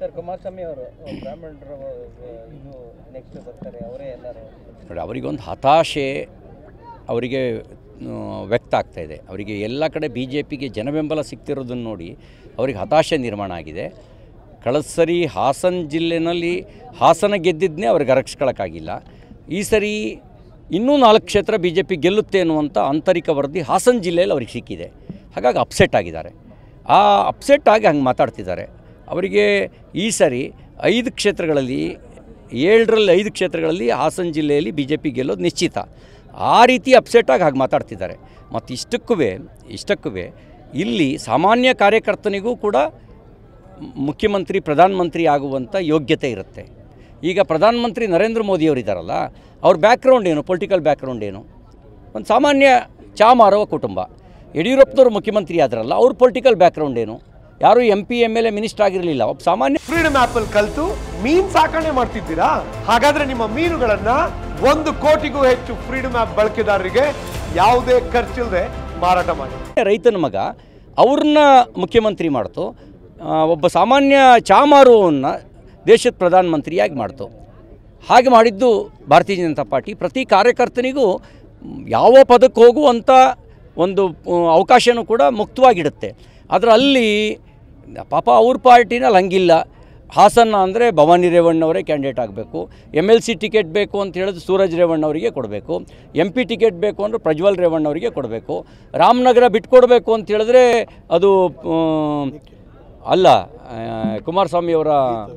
sir Kumaraswamy ಅವರು ಬ್ರಾಹ್ಮಣರು ಇದು ನೆಕ್ಸ್ಟ್ ಬರ್ತಾರೆ ಅವರೇ ಎಲ್ಲರೂ ನೋಡಿ ಅವರಿಗೊಂದು ಹತಾಶೆ ಅವರಿಗೆ ಆ, ವ್ಯಕ್ತ ಆಗ್ತಾ ಇದೆ ಅವರಿಗೆ ಎಲ್ಲ ಕಡೆ ಬಿ ಜೆ ಪಿಗೆ ಜನಬೆಂಬಲ ಸಿಗ್ತಿರೋದನ್ನು ನೋಡಿ ಅವರಿಗೆ ಹತಾಶೆ ನಿರ್ಮಾಣ ಆಗಿದೆ ಕಳೆದ ಸರಿ ಹಾಸನ ಜಿಲ್ಲೆನಲ್ಲಿ ಹಾಸನ ಗೆದ್ದಿದ್ದನ್ನೇ ಅವ್ರಿಗೆ ಅರಗಿಸ್ಕೊಳ್ಳೋಕ್ಕಾಗಿಲ್ಲ ಈ ಸರಿ ಇನ್ನೂ ನಾಲ್ಕು ಕ್ಷೇತ್ರ ಬಿ ಜೆ ಪಿ ಗೆಲ್ಲುತ್ತೆ ಅನ್ನುವಂಥ ಆಂತರಿಕ ವರದಿ ಹಾಸನ ಜಿಲ್ಲೆಯಲ್ಲಿ ಅವ್ರಿಗೆ ಸಿಕ್ಕಿದೆ ಹಾಗಾಗಿ ಅಪ್ಸೆಟ್ ಆಗಿದ್ದಾರೆ ಆ ಅಪ್ಸೆಟ್ ಆಗಿ ಹಂಗೆ ಮಾತಾಡ್ತಿದ್ದಾರೆ ಅವರಿಗೆ ಈ ಸರಿ ಐದು ಕ್ಷೇತ್ರಗಳಲ್ಲಿ ಏಳರಲ್ಲಿ ಐದು ಕ್ಷೇತ್ರಗಳಲ್ಲಿ ಹಾಸನ ಜಿಲ್ಲೆಯಲ್ಲಿ ಬಿ ಜೆ ಪಿ ಗೆಲ್ಲೋದು ನಿಶ್ಚಿತ ಆ ರೀತಿ ಅಪ್ಸೆಟಾಗಿ ಹಾಗೆ ಮಾತಾಡ್ತಿದ್ದಾರೆ ಮತ್ತು ಇಷ್ಟಕ್ಕೂ ಇಷ್ಟಕ್ಕೂ ಇಲ್ಲಿ ಸಾಮಾನ್ಯ ಕಾರ್ಯಕರ್ತನಿಗೂ ಕೂಡ ಮುಖ್ಯಮಂತ್ರಿ ಪ್ರಧಾನಮಂತ್ರಿ ಆಗುವಂಥ ಯೋಗ್ಯತೆ ಇರುತ್ತೆ ಈಗ ಪ್ರಧಾನಮಂತ್ರಿ ನರೇಂದ್ರ ಮೋದಿಯವರಿದ್ದಾರಲ್ಲ ಅವ್ರ ಬ್ಯಾಕ್ಗ್ರೌಂಡ್ ಏನು ಪೊಲಿಟಿಕಲ್ ಬ್ಯಾಕ್ಗ್ರೌಂಡ್ ಏನು ಒಂದು ಸಾಮಾನ್ಯ ಚಾ ಮಾರುವ ಕುಟುಂಬ ಯಡಿಯೂರಪ್ಪನವರು ಮುಖ್ಯಮಂತ್ರಿ ಆದ್ರಲ್ಲ ಅವ್ರ ಪೊಲಿಟಿಕಲ್ ಬ್ಯಾಕ್ಗ್ರೌಂಡ್ ಏನು ಯಾರು M P M L A minister ಆಗಿರಲಿಲ್ಲ ಒಬ್ಬ ಸಾಮಾನ್ಯ ಫ್ರೀಡಮ್ ಆಪ್ ಅಲ್ಲಿ ಕಲ್ತು ಮೀನ್ ಸಾಕಣೆ ಮಾಡ್ತಿದ್ದೀರಾ ಹಾಗಾದ್ರೆ ನಿಮ್ಮ ಮೀನುಗಳನ್ನ ಒಂದು ಕೋಟಿಗೂ ಹೆಚ್ಚು ಫ್ರೀಡಮ್ ಆಪ್ ಬಳಕೆದಾರರಿಗೆ ಯಾವುದೇ ಖರ್ಚಿಲ್ಲದೆ ಮಾರಾಟ ಮಾಡಿ ರೈತನ ಮಗ ಅವ್ರನ್ನ ಮುಖ್ಯಮಂತ್ರಿ ಮಾಡ್ತು ಆ, ಒಬ್ಬ ಸಾಮಾನ್ಯ ಚಾ ಮಾರುವವನ್ನ ದೇಶದ ಪ್ರಧಾನಮಂತ್ರಿಯಾಗಿ ಮಾಡ್ತು ಹಾಗೆ ಮಾಡಿದ್ದು ಭಾರತೀಯ ಜನತಾ ಪಾರ್ಟಿ ಪ್ರತಿ ಕಾರ್ಯಕರ್ತನಿಗೂ ಮ್, ಯಾವ ಪದಕ್ಕೆ ಹೋಗುವಂಥ ಒಂದು ಆ, ಅವಕಾಶನೂ ಕೂಡ ಮುಕ್ತವಾಗಿಡುತ್ತೆ ಆದರೆ ಅಲ್ಲಿ ಪಾಪ ಅವ್ರ ಪಾರ್ಟಿನಲ್ಲಿ ಹಂಗಿಲ್ಲ ಹಾಸನ ಅಂದರೆ ಭವಾನಿ ರೇವಣ್ಣವರೇ ಕ್ಯಾಂಡಿಡೇಟ್ ಆಗಬೇಕು ಎಮ್ ಎಲ್ ಸಿ ಟಿಕೆಟ್ ಬೇಕು ಅಂತ ಹೇಳಿದ್ರೆ ಸೂರಜ್ ರೇವಣ್ಣವರಿಗೆ ಕೊಡಬೇಕು ಎಂ ಪಿ ಟಿಕೆಟ್ ಬೇಕು ಅಂದರೆ ಪ್ರಜ್ವಲ್ ರೇವಣ್ಣವರಿಗೆ ಕೊಡಬೇಕು ರಾಮನಗರ ಬಿಟ್ಕೊಡ್ಬೇಕು ಅಂತ ಹೇಳಿದ್ರೆ ಅದು ಆ, ಅಲ್ಲ ಆ, ಕುಮಾರಸ್ವಾಮಿಯವರ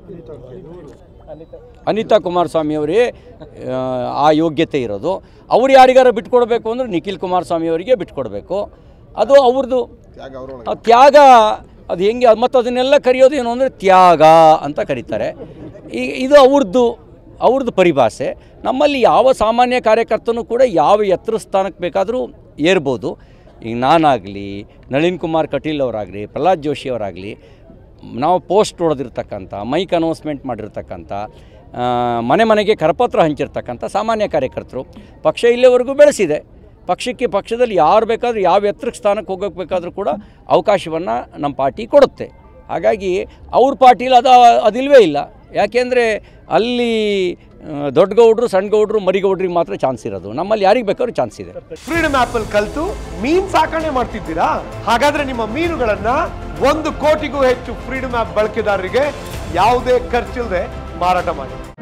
ಅನಿತಾ ಕುಮಾರಸ್ವಾಮಿಯವರೇ ಆ, ಆ ಯೋಗ್ಯತೆ ಇರೋದು ಅವ್ರು ಯಾರಿಗಾರ ಬಿಟ್ಕೊಡ್ಬೇಕು ಅಂದರೆ ನಿಖಿಲ್ ಕುಮಾರಸ್ವಾಮಿ ಅವರಿಗೆ ಬಿಟ್ಕೊಡ್ಬೇಕು ಅದು ಅವ್ರದ್ದು ಆ ತ್ಯಾಗ ಅದು ಹೆಂಗೆ ಮತ್ತು ಅದನ್ನೆಲ್ಲ ಕರೆಯೋದು ಏನು ಅಂದರೆ ತ್ಯಾಗ ಅಂತ ಕರೀತಾರೆ ಈ ಇದು ಅವ್ರದ್ದು ಅವ್ರದ್ದು ಪರಿಭಾಷೆ ನಮ್ಮಲ್ಲಿ ಯಾವ ಸಾಮಾನ್ಯ ಕಾರ್ಯಕರ್ತನೂ ಕೂಡ ಯಾವ ಎತ್ತರ ಸ್ಥಾನಕ್ಕೆ ಬೇಕಾದರೂ ಏರ್ಬೋದು ಈಗ ನಾನಾಗಲಿ ನಳಿನ್ ಕುಮಾರ್ ಕಟೀಲ್ ಅವರಾಗಲಿ ಪ್ರಹ್ಲಾದ್ ಜೋಶಿ ಅವರಾಗಲಿ ನಾವು ಪೋಸ್ಟ್ ಹೊಡೆದಿರ್ತಕ್ಕಂಥ ಮೈಕ್ ಅನೌನ್ಸ್ಮೆಂಟ್ ಮಾಡಿರ್ತಕ್ಕಂಥ ಆ, ಮನೆ ಮನೆಗೆ ಕರಪತ್ರ ಹಂಚಿರ್ತಕ್ಕಂಥ ಸಾಮಾನ್ಯ ಕಾರ್ಯಕರ್ತರು ಪಕ್ಷ ಇಲ್ಲಿವರೆಗೂ ಬೆಳೆಸಿದೆ ಪಕ್ಷಕ್ಕೆ ಪಕ್ಷದಲ್ಲಿ ಯಾರು ಬೇಕಾದರೂ ಯಾವ ಎತ್ತರಕ್ಕೆ ಸ್ಥಾನಕ್ಕೆ ಹೋಗೋಕೆ ಬೇಕಾದರೂ ಕೂಡ ಅವಕಾಶವನ್ನು ನಮ್ಮ ಪಾರ್ಟಿ ಕೊಡುತ್ತೆ ಹಾಗಾಗಿ ಅವ್ರ ಪಾರ್ಟಿಲಿ ಅದು ಅದಿಲ್ವೇ ಇಲ್ಲ ಯಾಕೆಂದರೆ ಅಲ್ಲಿ ಆ, ದೊಡ್ಡ ಗೌಡ್ರು ಸಣ್ಣ ಗೌಡ್ರು ಮರಿಗೌಡ್ರಿಗೆ ಮಾತ್ರ ಚಾನ್ಸ್ ಇರೋದು ನಮ್ಮಲ್ಲಿ ಯಾರಿಗೆ ಬೇಕಾದ್ರೂ ಚಾನ್ಸ್ ಇದೆ ಫ್ರೀಡಮ್ ಆಪ್ ಅಲ್ಲಿ ಕಲ್ತು ಮೀನ್ ಸಾಕಣೆ ಮಾಡ್ತಿದ್ದೀರಾ ಹಾಗಾದ್ರೆ ನಿಮ್ಮ ಮೀನುಗಳನ್ನ ಒಂದು ಕೋಟಿಗೂ ಹೆಚ್ಚು ಫ್ರೀಡಮ್ ಆಪ್ ಬಳಕೆದಾರರಿಗೆ ಯಾವುದೇ ಖರ್ಚಿಲ್ಲದೆ ಮಾರಾಟ ಮಾಡಿ